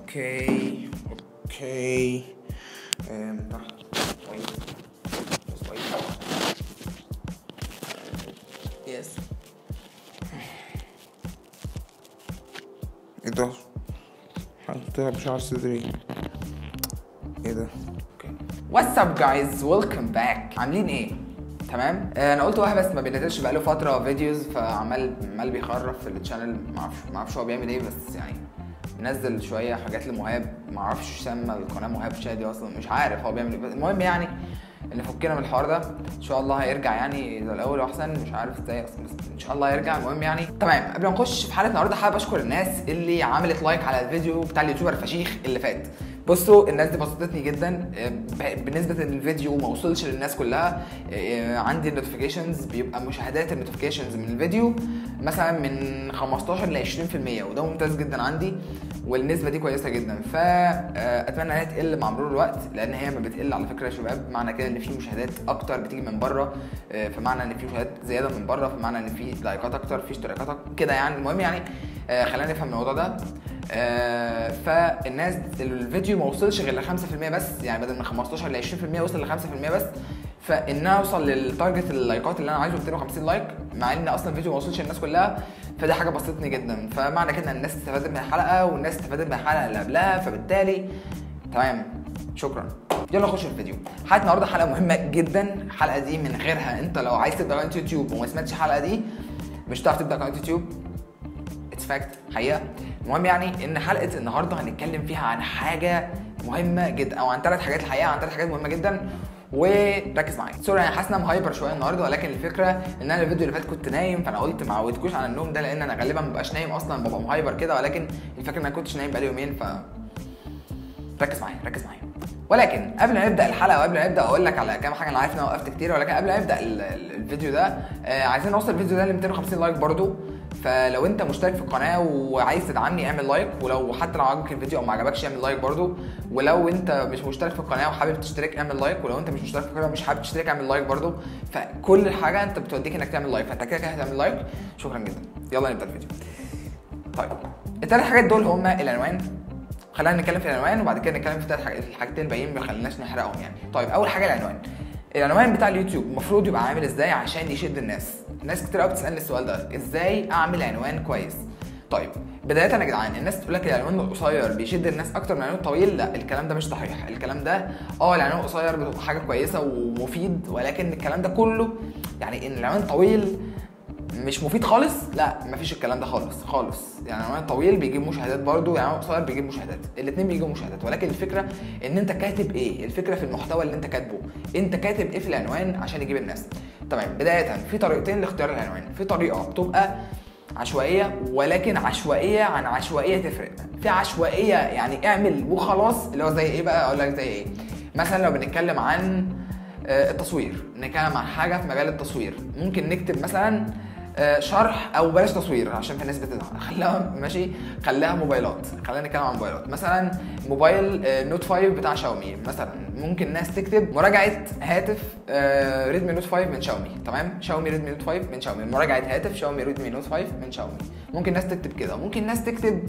اوكي اوكي أم، صح. كويس بس كويس يس ايه ده حطيتها بشعر صدري ايه ده اوكي واتس اب جايز ويلكم باك عاملين ايه تمام آه، انا قلت واحد بس ما بينزلش بقاله فتره فيديوز فعمال عمال بيخرف في الشانل ما اعرفش ما اعرفش هو بيعمل ايه بس يعني منزل شويه حاجات لمهاب ما اعرفش سمى القناه مهاب شادي اصلا مش عارف هو بيعمل ايه بس المهم يعني ان فكنا من الحوار ده ان شاء الله هيرجع يعني زي الاول واحسن مش عارف ازاي اصلا بس ان شاء الله هيرجع المهم يعني تمام قبل ما نخش في حلقه النهارده حابب اشكر الناس اللي عملت لايك على الفيديو بتاع اليوتيوبر فشيخ اللي فات بصوا الناس دي بسطتني جدا آه، ب- بالنسبه ان الفيديو ما وصلش للناس كلها آه، عندي النوتيفيكيشنز بيبقى مشاهدات النوتيفيكيشنز من الفيديو مثلا من 15 ل 20% وده ممتاز جدا عندي والنسبه دي كويسه جدا فاتمنى انها تقل مع مرور الوقت لان هي ما بتقل على فكره يا شباب معنى كده ان في مشاهدات اكتر بتيجي من بره آه، فمعنى ان في مشاهدات زياده من بره فمعنى ان في لايكات اكتر في اشتراكات أكتر، كده يعني المهم يعني آه، خلينا نفهم الموضوع ده آه، فالناس الفيديو ما وصلش غير ل 5% بس يعني بدل من 15 ل 20% وصل ل 5% بس فان انا اوصل للتارجت اللايكات اللي انا عايزه 250 لايك مع ان اصلا الفيديو ما وصلش للناس كلها فدي حاجه بسطتني جدا فمعنى كده ان الناس استفادت من الحلقه والناس استفادت من الحلقه اللي قبلها فبالتالي تمام شكرا يلا نخش في الفيديو حلقه النهارده حلقه مهمه جدا الحلقه دي من غيرها انت لو عايز تبدا قناه يوتيوب وما سمعتش الحلقه دي مش هتعرف تبدا قناه يوتيوب اتس فاكت حقيقه المهم يعني ان حلقه النهارده هنتكلم فيها عن حاجه مهمه جدا او عن ثلاث حاجات الحقيقه عن ثلاث حاجات مهمه جدا وركز معايا سوري انا حاسس ان انا مهايبر شويه النهارده ولكن الفكره ان انا الفيديو اللي فات كنت نايم فانا قلت ما عودتكوش على النوم ده لان انا غالبا ما ببقاش نايم اصلا ببقى مهايبر كده ولكن الفكره ان انا كنتش نايم بقالي يومين ف ركز معايا ركز معايا ولكن قبل ما نبدا الحلقه وقبل ما نبدا اقول لك على كام حاجه انا عارف ان انا وقفت كتير ولكن قبل ما نبدا ال- ال- الفيديو ده آه عايزين نوصل الفيديو ده ل 250 لايك برضو فلو انت مشترك في القناه وعايز تدعمني اعمل لايك ولو حتى لو عجبك الفيديو او ما عجبكش اعمل لايك برضو ولو انت مش مشترك في القناه وحابب تشترك اعمل لايك ولو انت مش مشترك في القناه ومش حابب تشترك اعمل لايك برضو فكل حاجه انت بتوديك انك تعمل لايك فانت كده كده هتعمل لايك شكرا جدا يلا نبدا الفيديو طيب الثلاث حاجات دول هما العنوان خلينا نتكلم في العنوان وبعد كده نتكلم في الثلاث حاجات الحاجتين الباقيين ما خليناش نحرقهم يعني طيب اول حاجه العنوان العنوان بتاع اليوتيوب المفروض يبقى عامل ازاي عشان يشد الناس ناس كتير قوي بتسالني السؤال ده ازاي اعمل عنوان كويس طيب بداية يا جدعان الناس تقول لك العنوان القصير بيشد الناس اكتر من العنوان الطويل لا الكلام ده مش صحيح الكلام ده اه العنوان القصير بتبقى حاجة كويسة ومفيد ولكن الكلام ده كله يعني ان العنوان طويل مش مفيد خالص لا مفيش الكلام ده خالص خالص يعني عنوان طويل بيجيب مشاهدات برضو يعني عنوان قصير بيجيب مشاهدات الاثنين بيجيبوا مشاهدات ولكن الفكره ان انت كاتب ايه الفكره في المحتوى اللي انت كاتبه انت كاتب ايه في العنوان عشان يجيب الناس تمام بدايه في طريقتين لاختيار العنوان في طريقه بتبقى عشوائيه ولكن عشوائيه عن عشوائيه تفرق في عشوائيه يعني اعمل وخلاص اللي هو زي ايه بقى اقول لك زي ايه مثلا لو بنتكلم عن آه، التصوير نتكلم عن حاجه في مجال التصوير ممكن نكتب مثلا آه، شرح او بلاش تصوير عشان في ناس بتزعل خليها ماشي خليها موبايلات خلينا نتكلم عن موبايلات مثلا موبايل آه، نوت 5 بتاع شاومي مثلا ممكن ناس تكتب مراجعه هاتف آه، ريدمي نوت 5 من شاومي تمام شاومي ريدمي نوت 5 من شاومي مراجعه هاتف شاومي ريدمي نوت 5 من شاومي ممكن ناس تكتب كده ممكن ناس تكتب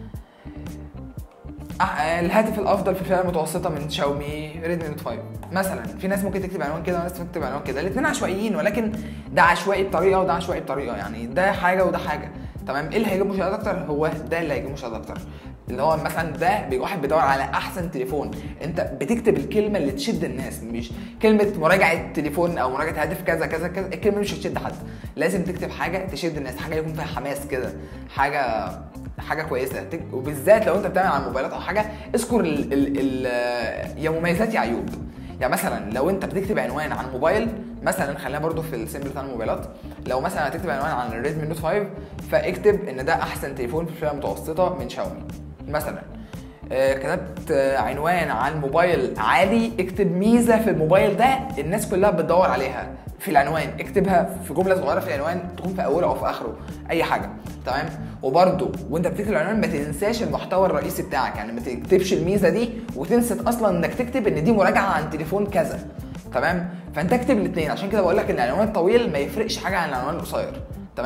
أح- الهاتف الافضل في الفئه المتوسطه من شاومي ريدمي نوت 5 مثلا في ناس ممكن تكتب عنوان كده وناس تكتب عنوان كده الاثنين عشوائيين ولكن ده عشوائي بطريقه وده عشوائي بطريقه يعني ده حاجه وده حاجه تمام ايه اللي هيجيب مشاهدات اكتر هو ده اللي هيجيب مشاهدات اكتر اللي هو مثلا ده بيبقى واحد بيدور على احسن تليفون انت بتكتب الكلمه اللي تشد الناس مش كلمه مراجعه تليفون او مراجعه هاتف كذا كذا كذا الكلمه مش هتشد حد لازم تكتب حاجه تشد الناس حاجه يكون فيها حماس كده حاجه حاجه كويسه تك- وبالذات لو انت بتعمل على الموبايلات او حاجه اذكر ال ال ال يا مميزات يا عيوب يعني مثلا لو انت بتكتب عنوان عن موبايل مثلا خلينا برضو في السيمبل بتاع الموبايلات لو مثلا هتكتب عنوان عن الريدمي نوت 5 فاكتب ان ده احسن تليفون في الفئه المتوسطه من شاومي مثلا آه، كتبت آه، عنوان عن موبايل عالي اكتب ميزه في الموبايل ده الناس كلها بتدور عليها في العنوان اكتبها في جمله صغيره في العنوان تكون في اوله او في اخره اي حاجه تمام وبرده وانت بتكتب العنوان ما تنساش المحتوى الرئيسي بتاعك يعني ما تكتبش الميزه دي وتنسى اصلا انك تكتب ان دي مراجعه عن تليفون كذا تمام فانت اكتب الاثنين عشان كده بقول لك ان العنوان الطويل ما يفرقش حاجه عن العنوان القصير تمام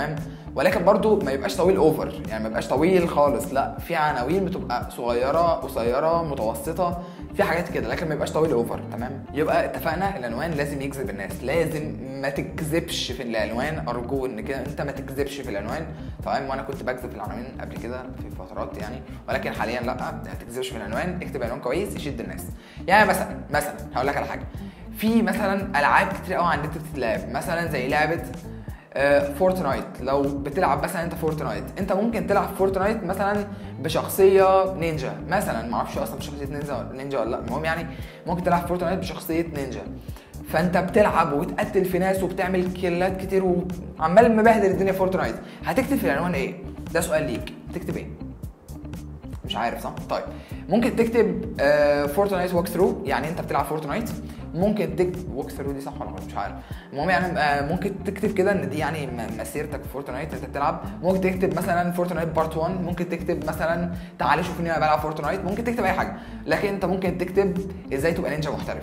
ولكن برضو ما يبقاش طويل اوفر يعني ما يبقاش طويل خالص لا في عناوين بتبقى صغيره قصيره متوسطه في حاجات كده لكن ما يبقاش طويل اوفر تمام يبقى اتفقنا العنوان لازم يجذب الناس لازم ما تكذبش في العنوان ارجو ان كده انت ما تكذبش في العنوان تمام وانا كنت بكذب في العناوين قبل كده في فترات يعني ولكن حاليا لا ما تكذبش في العنوان اكتب عنوان كويس يشد الناس يعني مثلا مثلا هقول لك على حاجه في مثلا العاب كتير قوي على النت بتتلعب مثلا زي لعبه فورتنايت لو بتلعب مثلا انت فورتنايت انت ممكن تلعب فورتنايت مثلا بشخصيه نينجا مثلا ما اعرفش اصلا بشخصيه نينجا نينجا ولا لا المهم يعني ممكن تلعب فورتنايت بشخصيه نينجا فانت بتلعب وتقتل في ناس وبتعمل كيلات كتير وعمال مبهدل الدنيا فورتنايت هتكتب في العنوان ايه ده سؤال ليك تكتب ايه مش عارف صح طيب ممكن تكتب فورتنايت ووك ثرو يعني انت بتلعب فورتنايت ممكن تكتب ووك ثرو دي صح ولا غلط مش عارف المهم يعني آه ممكن تكتب كده ان دي يعني مسيرتك في فورتنايت انت بتلعب ممكن تكتب مثلا فورتنايت بارت 1 ممكن تكتب مثلا تعالى شوفني انا بلعب فورتنايت ممكن تكتب اي حاجه لكن انت ممكن تكتب ازاي تبقى نينجا محترف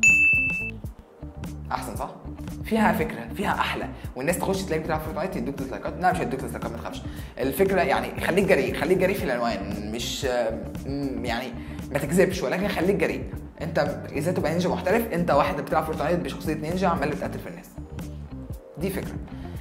احسن صح فيها فكره فيها احلى والناس تخش تلاقيك بتلعب فورتنايت يدوك ديسلايكات لا مش هيدوك ديسلايكات ما تخافش الفكره يعني خليك جريء خليك جريء في العنوان مش يعني ما تكذبش ولكن خليك جريء انت ازاي تبقى نينجا محترف انت واحد بتلعب فورتنايت بشخصيه نينجا عمال بتقتل في الناس دي فكره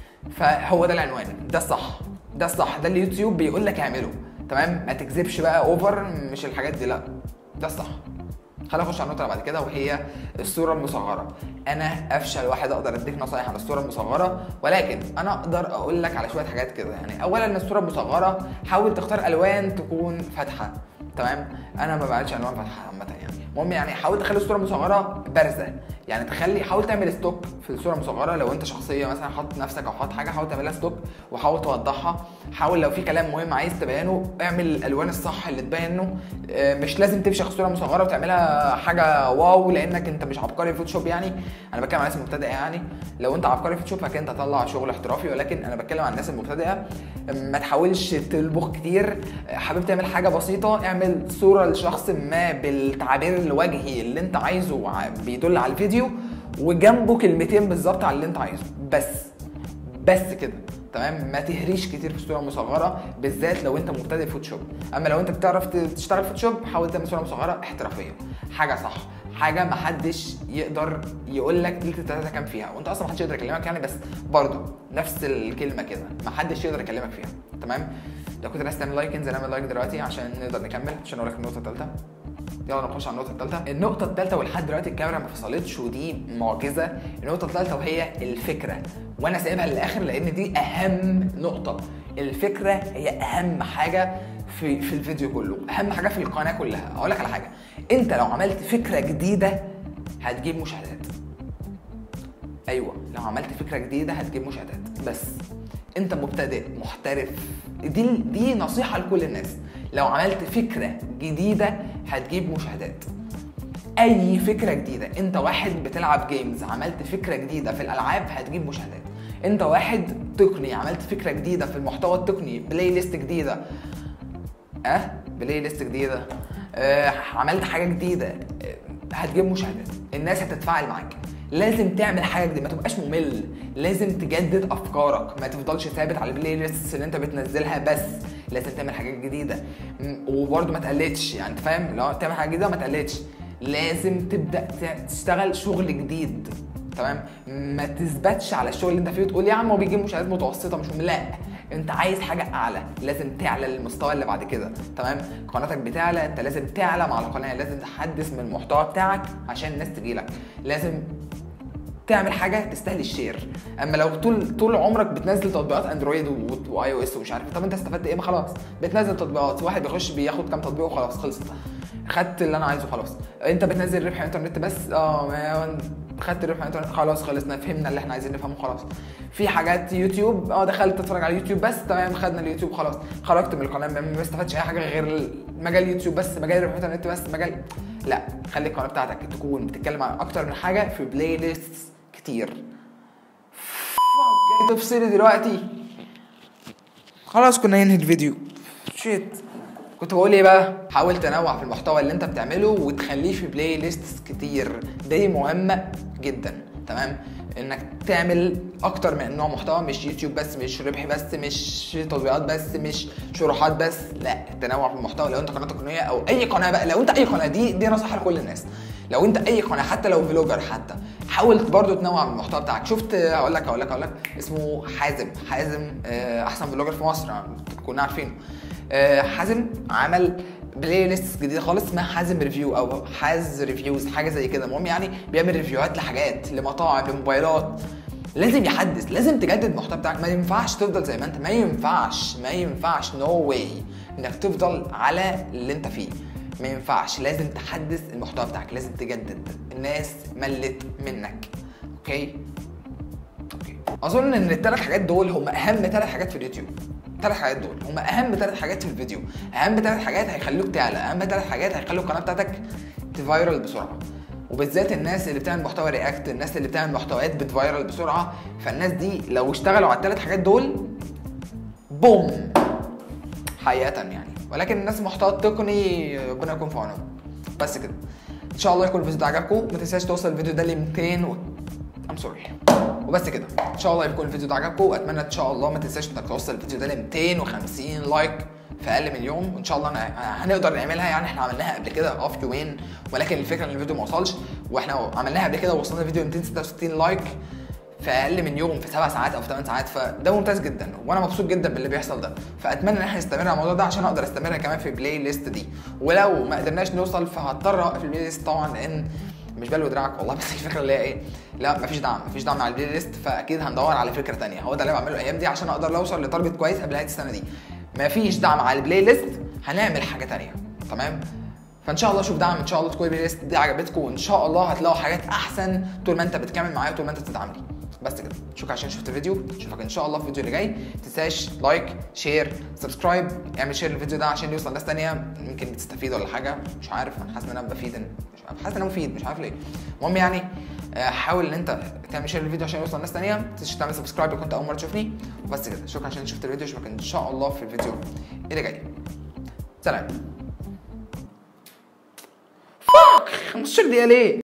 فهو ده العنوان ده الصح ده الصح ده اللي يوتيوب بيقول لك اعمله تمام ما تكذبش بقى اوفر مش الحاجات دي لا ده الصح خلينا نخش على النقطه اللي بعد كده وهي الصوره المصغره انا افشل واحد اقدر اديك نصايح على الصوره المصغره ولكن انا اقدر اقول لك على شويه حاجات كده يعني اولا الصوره المصغره حاول تختار الوان تكون فاتحه تمام انا ما بعملش الوان فاتحه عامه يعني المهم يعني حاول تخلي الصوره المصغره بارزه يعني تخلي حاول تعمل ستوك في الصوره المصغره لو انت شخصيه مثلا حاطط نفسك او حاطط حاجه حاول تعملها ستوك وحاول توضحها حاول لو في كلام مهم عايز تبينه اعمل الالوان الصح اللي تبينه مش لازم تفشخ الصوره المصغره وتعملها حاجه واو لانك انت مش عبقري في فوتوشوب يعني انا بتكلم عن الناس المبتدئه يعني لو انت عبقري في فوتوشوب فكده انت هتطلع شغل احترافي ولكن انا بتكلم عن الناس المبتدئه ما تحاولش تلبخ كتير حابب تعمل حاجه بسيطه اعمل صوره لشخص ما بالتعبير الوجهي اللي انت عايزه بيدل على الفيديو وجنبه كلمتين بالظبط على اللي انت عايزه بس بس كده تمام ما تهريش كتير في الصوره المصغره بالذات لو انت مبتدئ فوتوشوب اما لو انت بتعرف تشتغل فوتوشوب حاول تعمل صوره مصغره احترافيه حاجه صح حاجه ما حدش يقدر يقول لك تلت التلاته كام فيها وانت اصلا ما حدش يقدر يكلمك يعني بس برضه نفس الكلمه كده ما حدش يقدر يكلمك فيها تمام لو كنت عايز تعمل لايك انزل اعمل لايك دلوقتي عشان نقدر نكمل عشان اقول لك النقطه الثالثه يلا نخش على النقطه الثالثه النقطه الثالثه ولحد دلوقتي الكاميرا ما فصلتش ودي معجزه النقطه الثالثه وهي الفكره وانا سايبها للاخر لان دي اهم نقطه الفكره هي اهم حاجه في في الفيديو كله اهم حاجه في القناه كلها اقول لك على حاجه انت لو عملت فكره جديده هتجيب مشاهدات ايوه لو عملت فكره جديده هتجيب مشاهدات بس انت مبتدئ محترف دي دي نصيحه لكل الناس لو عملت فكره جديده هتجيب مشاهدات اي فكره جديده انت واحد بتلعب جيمز عملت فكره جديده في الالعاب هتجيب مشاهدات انت واحد تقني عملت فكره جديده في المحتوى التقني بلاي ليست جديده اه بلاي ليست جديده آه عملت حاجه جديده آه هتجيب مشاهدات الناس هتتفاعل معاك لازم تعمل حاجه جديده ما تبقاش ممل لازم تجدد افكارك ما تفضلش ثابت على البلاي ليست اللي انت بتنزلها بس لازم تعمل حاجات جديده وبرده ما تقلدش يعني انت فاهم لو تعمل حاجه جديده ما تقلدش لازم تبدا تشتغل شغل جديد تمام ما تثبتش على الشغل اللي انت فيه وتقول يا عم هو بيجيب مشاهدات متوسطه مش مهم لا انت عايز حاجه اعلى لازم تعلى للمستوى اللي بعد كده تمام قناتك بتعلى انت لازم تعلى مع القناه لازم تحدث من المحتوى بتاعك عشان الناس تجيلك لازم تعمل حاجه تستاهل الشير اما لو طول طول عمرك بتنزل تطبيقات اندرويد واي او اس ومش عارف طب انت استفدت ايه ما خلاص بتنزل تطبيقات واحد بيخش بياخد كام تطبيق وخلاص خلصت خدت اللي انا عايزه خلاص انت بتنزل ربح انترنت بس اه خدت ربح انترنت خلاص خلصنا فهمنا اللي احنا عايزين نفهمه خلاص في حاجات يوتيوب اه دخلت اتفرج على اليوتيوب بس تمام خدنا اليوتيوب خلاص خرجت من القناه ما استفدتش اي حاجه غير مجال اليوتيوب بس مجال ربح انترنت بس مجال لا خلي القناه بتاعتك تكون بتتكلم عن اكتر من حاجه في بلاي ليست كتير جاي تفصلي دلوقتي خلاص كنا ننهي الفيديو شيت كنت بقول ايه بقى حاول تنوع في المحتوى اللي انت بتعمله وتخليه في بلاي ليست كتير دي مهمه جدا تمام انك تعمل اكتر من نوع محتوى مش يوتيوب بس مش ربح بس مش تطبيقات بس مش شروحات بس لا تنوع في المحتوى لو انت قناه تقنيه او اي قناه بقى لو انت اي قناه دي دي نصيحه لكل الناس لو انت اي قناه حتى لو فلوجر حتى حاول برضو تنوع من المحتوى بتاعك شفت هقول لك هقول لك هقول لك اسمه حازم حازم آه، احسن فلوجر في مصر كنا عارفينه آه، حازم عمل بلاي ليست جديده خالص اسمها حازم ريفيو او حاز ريفيوز حاجه زي كده المهم يعني بيعمل ريفيوهات لحاجات لمطاعم لموبايلات لازم يحدث لازم تجدد المحتوى بتاعك ما ينفعش تفضل زي ما انت ما ينفعش ما ينفعش نو no واي انك تفضل على اللي انت فيه ما ينفعش لازم تحدث المحتوى بتاعك لازم تجدد الناس ملت منك اوكي اوكي اظن ان الثلاث حاجات دول هم اهم ثلاث حاجات في اليوتيوب الثلاث حاجات دول هم اهم ثلاث حاجات في الفيديو اهم ثلاث حاجات هيخلوك تعلى اهم ثلاث حاجات هيخلوا القناه بتاعتك تفايرل بسرعه وبالذات الناس اللي بتعمل محتوى رياكت الناس اللي بتعمل محتويات بتفايرل بسرعه فالناس دي لو اشتغلوا على الثلاث حاجات دول بوم حقيقه يعني ولكن الناس المحتوى التقني ربنا يكون في عونهم بس كده ان شاء الله يكون الفيديو ده عجبكم ما تنساش توصل الفيديو ده ل 200 و... ام سوري وبس كده ان شاء الله يكون الفيديو ده عجبكم واتمنى ان شاء الله ما تنساش انك توصل الفيديو ده ل 250 لايك في اقل من يوم وان شاء الله أنا هنقدر نعملها يعني احنا عملناها قبل كده اه في يومين ولكن الفكره ان الفيديو ما وصلش واحنا عملناها قبل كده ووصلنا الفيديو 266 لايك في اقل من يوم في سبع ساعات او في 8 ساعات فده ممتاز جدا وانا مبسوط جدا باللي بيحصل ده فاتمنى ان احنا نستمر على الموضوع ده عشان اقدر استمر كمان في البلاي ليست دي ولو ما قدرناش نوصل فهضطر اوقف البلاي ليست طبعا لان مش بلو دراعك والله بس الفكره اللي هي ايه لا مفيش دعم مفيش دعم على البلاي ليست فاكيد هندور على فكره ثانيه هو ده اللي بعمله الايام دي عشان اقدر اوصل لتارجت كويس قبل نهايه السنه دي مفيش دعم على البلاي ليست هنعمل حاجه ثانيه تمام فان شاء الله اشوف دعم ان شاء الله تكون البلاي ليست دي عجبتكم وان شاء الله هتلاقوا حاجات احسن طول ما انت بتكمل معايا وطول ما انت بتدعمني بس كده شكرا عشان شفت الفيديو اشوفك ان شاء الله في الفيديو اللي جاي تنساش لايك شير سبسكرايب اعمل شير للفيديو ده عشان يوصل ناس تانية يمكن تستفيد ولا حاجه مش عارف انا حاسس ان انا بفيد مش عارف حاسس ان انا مفيد مش عارف ليه المهم يعني حاول ان انت تعمل شير للفيديو عشان يوصل ناس تانية ما تنساش تعمل سبسكرايب لو كنت اول مره تشوفني وبس كده شكرا عشان شفت الفيديو اشوفك ان شاء الله في الفيديو اللي جاي سلام فاك 15 دقيقه ليه